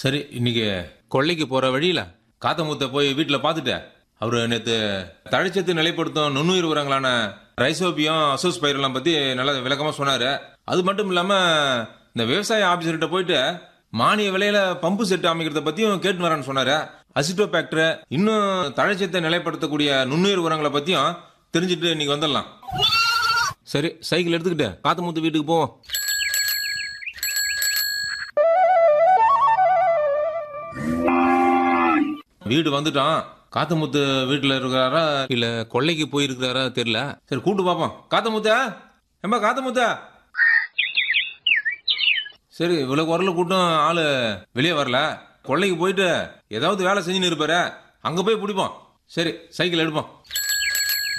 சரி இன்னைக்கு கொள்ளைக்கு போற வழியில காத்தமுத்த போய் வீட்டில் பார்த்துட்டு அவர் நேற்று தழைச்சத்து நிலைப்படுத்தும் நுண்ணுயிர் உரங்களான ரைசோபியம் அசோஸ் பயிரெல்லாம் பற்றி நல்லா விளக்கமாக சொன்னார் அது மட்டும் இல்லாமல் இந்த விவசாய ஆஃபீஸர்கிட்ட போயிட்டு மானிய விலையில பம்பு செட் அமைக்கிறத பற்றியும் கேட்டு வரேன்னு சொன்னார் அசிட்டோபேக்டர் இன்னும் தழைச்சத்தை நிலைப்படுத்தக்கூடிய நுண்ணுயிர் உரங்களை பற்றியும் தெரிஞ்சுட்டு இன்னைக்கு வந்துடலாம் சரி சைக்கிள் எடுத்துக்கிட்டு காத்தமுத்து வீட்டுக்கு போவோம் வீடு வந்துட்டோம் காத்தமுத்து வீட்டுல இருக்கிறாரா இல்ல கொள்ளைக்கு போயிருக்கிறாரா தெரியல சரி கூட்டு பாப்போம் காத்தமுத்தா ஏம்பா காத்தமுத்தா சரி இவ்வளவு குரல கூட்டம் ஆளு வெளியே வரல கொள்ளைக்கு போயிட்டு ஏதாவது வேலை செஞ்சுன்னு இருப்பாரு அங்க போய் பிடிப்போம் சரி சைக்கிள் எடுப்போம்